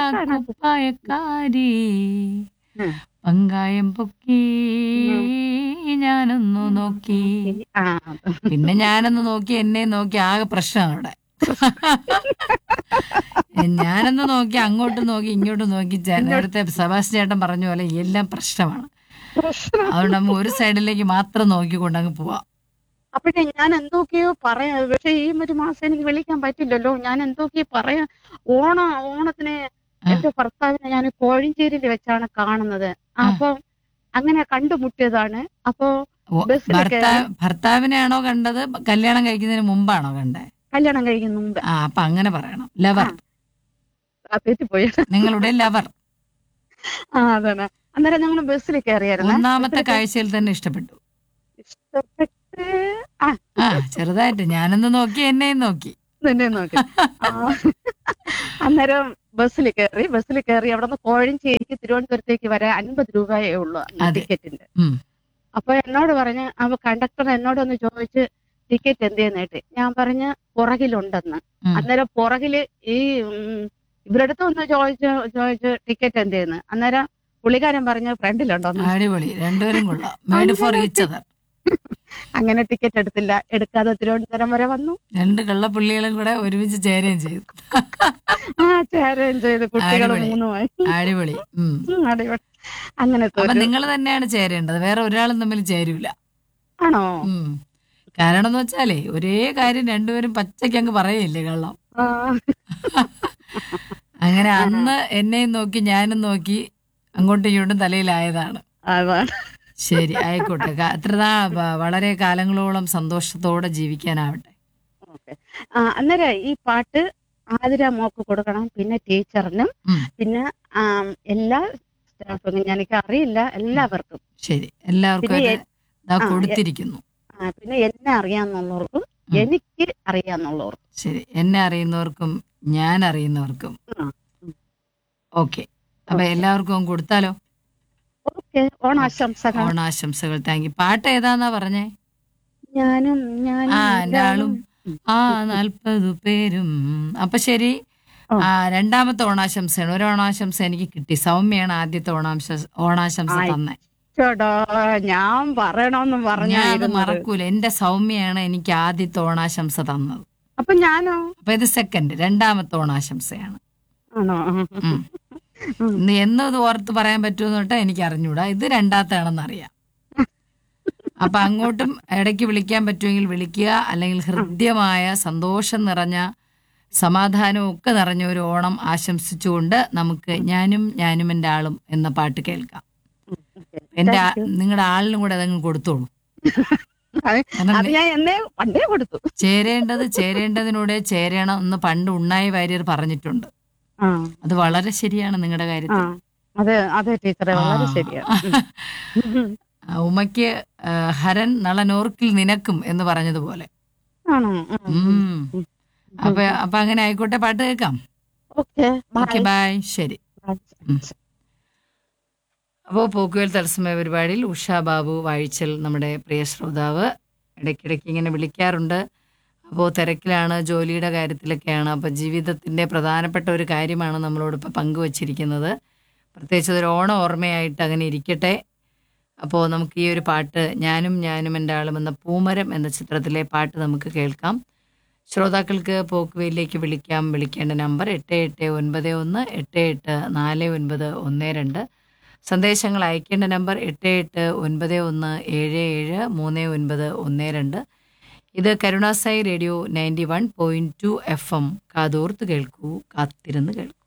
കുപ്പായക്കാരി ഉം. പങ്കായം പൊക്കി ഞാനൊന്നു നോക്കി ആ പിന്നെ ഞാനൊന്ന് നോക്കി എന്നെ നോക്കി ആകെ പ്രശ്നമാണ് അവിടെ ഞാനൊന്ന് നോക്കി അങ്ങോട്ട് നോക്കി ഇങ്ങോട്ട് നോക്കി ചേ- നേരത്തെ സബാസ് ചേട്ടൻ പറഞ്ഞ പോലെ എല്ലാം പ്രശ്നമാണ് പ്രശ്നം അതുകൊണ്ട് നമ്മൾ ഒരു സൈഡിലേക്ക് മാത്രം നോക്കിക്കൊണ്ട് അങ്ങ് പോവാം അപ്പോഴേ ഞാൻ എന്തൊക്കെയോ പറയാ പക്ഷെ ഈ ഒരു മാസം എനിക്ക് വിളിക്കാൻ പറ്റില്ലല്ലോ ഞാൻ എന്തൊക്കെയോ പറയാ ഓണ ഓണത്തിന് ആ. എന്റെ ഭർത്താവിനെ ഞാൻ കോഴഞ്ചേരിയിൽ വെച്ചാണ് കാണുന്നത് അപ്പൊ അങ്ങനെ കണ്ടുമുട്ടിയതാണ് അപ്പൊ ഓ, ബസ്സിൽ ഭർത്താവ് ഭർത്താവിനെയാണോ കണ്ടത് കല്യാണം കഴിക്കുന്നതിന് മുമ്പാണോ കണ്ടേ കല്യാണം കഴിക്കുന്ന മുമ്പ് ആ അപ്പൊ അങ്ങനെ പറയണം ലവർ ആ തെറ്റിപ്പോയി നിങ്ങളുടെ ലവർ ആ അതാണ് അന്നേരം ഞങ്ങൾ ബസ്സിൽ കയറിയായിരുന്നു ഒന്നാമത്തെ കാഴ്ചയിൽ തന്നെ ഇഷ്ടപ്പെട്ടു ഇഷ്ടപ്പെട്ട് ആ ആ ചെറുതായിട്ട് ഞാനൊന്ന് നോക്കി എന്നെയും നോക്കി നിന്നെ നോക്കി ആ. അന്നേരം ബസ്സിൽ കയറി ബസ്സിൽ കയറി അവിടെ നിന്ന് കോഴഞ്ചേരിക്ക് തിരുവനന്തപുരത്തേക്ക് വരാൻ അൻപത് രൂപയേ ഉള്ളൂ അന്ന് അതെ. ടിക്കറ്റിന്റെ ഉം. അപ്പൊ എന്നോട് പറഞ്ഞ് അപ്പൊ കണ്ടക്ടർ എന്നോടൊന്ന് ചോദിച്ച് ടിക്കറ്റ് എന്തെന്നിട്ട് ഞാൻ പറഞ്ഞ് പുറകിലുണ്ടെന്ന് ഉം. അന്നേരം പുറകില് ഈ ഉം, ഇവരുടെ അടുത്ത് ഒന്ന് ചോദിച്ചു ചോദിച്ചു ടിക്കറ്റ് എന്തേന്ന് അന്നേരം പുള്ളിക്കാരൻ പറഞ്ഞു ഫ്രണ്ടിലുണ്ടോന്ന് അടിപൊളി രണ്ടുപേരും കൊള്ളാം മേഡ് ഫോർ ഈച്ച് അതർ അങ്ങനെ ടിക്കറ്റ് എടുത്തില്ല എടുക്കാതെ തിരുവനന്തപുരം വരെ വന്നു രണ്ട് കള്ളപ്പുള്ളികളും കൂടെ ഒരുമിച്ച് ചേരുകയും ചെയ്തു ആ ചേരുകയും ചെയ്ത് കുട്ടികൾ അടിപൊളി. മൂന്നുമായി അടിപൊളി ഉം. ഉം, അടിപൊളി അങ്ങനത്തെ അപ്പൊ ഒരു- നിങ്ങൾ തന്നെയാണ് ചേരേണ്ടത് വേറെ ഒരാളും തമ്മിൽ ചേരൂല ആണോ ഉം. കാരണം എന്ന് വെച്ചാലേ ഒരേ കാര്യം രണ്ടുപേരും പച്ചയ്ക്ക് അങ്ങ് പറയല്ലേ കള്ളം ആ, അങ്ങനെ അന്ന് എന്നെയും നോക്കി ഞാനും നോക്കി അങ്ങോട്ടും ഇങ്ങോട്ടും തലയിലായതാണ് അതാണ് ശരി ആയിക്കോട്ടെ ക- എത്ര നാ- വ- വളരെ കാലങ്ങളോളം സന്തോഷത്തോടെ ജീവിക്കാനാവട്ടെ ഓക്കെ ആ അന്നേരം ഈ പാട്ട് ആതിര മോക്ക് കൊടുക്കണം പിന്നെ ടീച്ചറിനും ഉം. പിന്നെ ആം, എല്ലാ സ്റ്റാഫിനും എനിക്ക് അറിയില്ല എല്ലാവർക്കും ശരി എല്ലാവർക്കും പിന്നെ അത് ദാ ആ, എ- കൊടുത്തിരിക്കുന്നു ആ, പിന്നെ എന്നെ അറിയാന്നുള്ളവർക്കും ഉം. എനിക്ക് അറിയാന്നുള്ളവർക്കും ശരി എന്നെ അറിയുന്നവർക്കും ഞാൻ അറിയുന്നവർക്കും ആ, ഉം. ഓക്കെ അപ്പൊ ഓക്കെ. എല്ലാവർക്കും അങ്ങ് കൊടുത്താലോ ഓക്കെ ഓണാശംസകൾ ഓണാശംസകൾ താങ്ക് യു പാട്ട് ഏതാന്നാ പറഞ്ഞേ ഞാനും ഞാനും ആ എന്റെ ആളും ഉം. ആ നാൽപ്പത് പേരും അപ്പൊ ശരി ഓ. ആ രണ്ടാമത്തെ ഓണാശംസയാണ് ഒരു ഓണാശംസ എനിക്ക് കിട്ടി സൗമ്യയാണ് ആദ്യത്തെ ഓണാശംസ ഓണാശംസ ആയി. തന്നെ ചേടാ ഞാൻ പറയണമെന്ന് ഞാൻ അത് പറഞ്ഞായിരുന്നു മറക്കൂല എന്റെ സൗമ്യയാണ് എനിക്ക് ആദ്യത്തെ ഓണാശംസ തന്നത് അപ്പൊ ഞാനോ അപ്പൊ ഇത് സെക്കൻഡ് രണ്ടാമത്തെ ഓണാശംസയാണ് ആണോ ഉം. ഉം. ഇന്ന് എന്ന് ഇത് ഓർത്ത് പറയാൻ പറ്റുമെന്ന് തൊട്ടാ എനിക്ക് അറിഞ്ഞൂടാ ഇത് രണ്ടാമത്താണെന്ന് അറിയാം അപ്പൊ അങ്ങോട്ടും ഇടയ്ക്ക് വിളിക്കാൻ പറ്റുമെങ്കിൽ വിളിക്കുക അല്ലെങ്കിൽ ഹൃദ്യമായ സന്തോഷം നിറഞ്ഞ സമാധാനവും ഒക്കെ നിറഞ്ഞ ഒരു ഓണം ആശംസിച്ചുകൊണ്ട് നമുക്ക് ഞാനും ഞാനും എൻ്റെ ആളും എന്ന പാട്ട് കേൾക്കാം ഓക്കെ. എന്റെ Thank you. നിങ്ങളുടെ ആളിനും കൂടെ അതങ്ങ് കൊടുത്തോളൂ അത് കാരണം അത് ഞാൻ എന്നേ പണ്ടേ കൊടുത്തു ചേരേണ്ടത് ചേരേണ്ടതിനൂടെ ചേരണം എന്ന് പണ്ട് ഉണ്ണായി വാര്യർ പറഞ്ഞിട്ടുണ്ട് ആ അത് വളരെ ശരിയാണ് നിങ്ങളുടെ ആ കാര്യത്തിൽ അതെ അതെ ടീച്ചറെ വളരെ ആ. ശരിയാണ് ഉം. ആ, ഉമയ്ക്ക് ആ, ഹരൻ നളനോർക്കിൽ നിനക്കും എന്ന് പറഞ്ഞതുപോലെ ആണോ ഉം. അപ്പൊ അപ്പൊ അങ്ങനെ ആയിക്കോട്ടെ പാട്ട് കേൾക്കാം ഓക്കെ ഓക്കെ ബൈ ശരി ഉം. അപ്പോൾ പോക്കുവേൽ തത്സമയ പരിപാടിയിൽ ഉഷ ബാബു വാഴിച്ചൽ നമ്മുടെ പ്രിയ ശ്രോതാവ് ഇടയ്ക്കിടയ്ക്ക് ഇങ്ങനെ വിളിക്കാറുണ്ട് അപ്പോൾ തിരക്കിലാണ് ജോലിയുടെ കാര്യത്തിലൊക്കെയാണ് അപ്പോൾ ജീവിതത്തിൻ്റെ പ്രധാനപ്പെട്ട ഒരു കാര്യമാണ് നമ്മളോട് ഇപ്പോൾ പങ്കുവച്ചിരിക്കുന്നത് പ്രത്യേകിച്ച് ഒരു ഓണം ഓർമ്മയായിട്ട് അങ്ങനെ ഇരിക്കട്ടെ അപ്പോൾ നമുക്ക് ഈ ഒരു പാട്ട് ഞാനും ഞാനും എൻ്റെ ആളും എന്ന പൂമരം എന്ന ചിത്രത്തിലെ പാട്ട് നമുക്ക് കേൾക്കാം ശ്രോതാക്കൾക്ക് പോക്കുവയിലേക്ക് വിളിക്കാം വിളിക്കേണ്ട നമ്പർ എട്ട് എട്ട് ഒൻപത് ഒന്ന് എട്ട് എട്ട് നാല് ഒൻപത് ഒന്ന് രണ്ട് സന്ദേശങ്ങൾ അയക്കേണ്ട നമ്പർ എട്ട് എട്ട് ഒൻപത് ഒന്ന് ഏഴ് ഏഴ് മൂന്ന് ഒൻപത് ഒന്ന് രണ്ട് ഇത് Karunasai radio ninety one point two F M കാതോർത്ത് കേൾക്കൂ കാത്തിരുന്ന് കേൾക്കൂ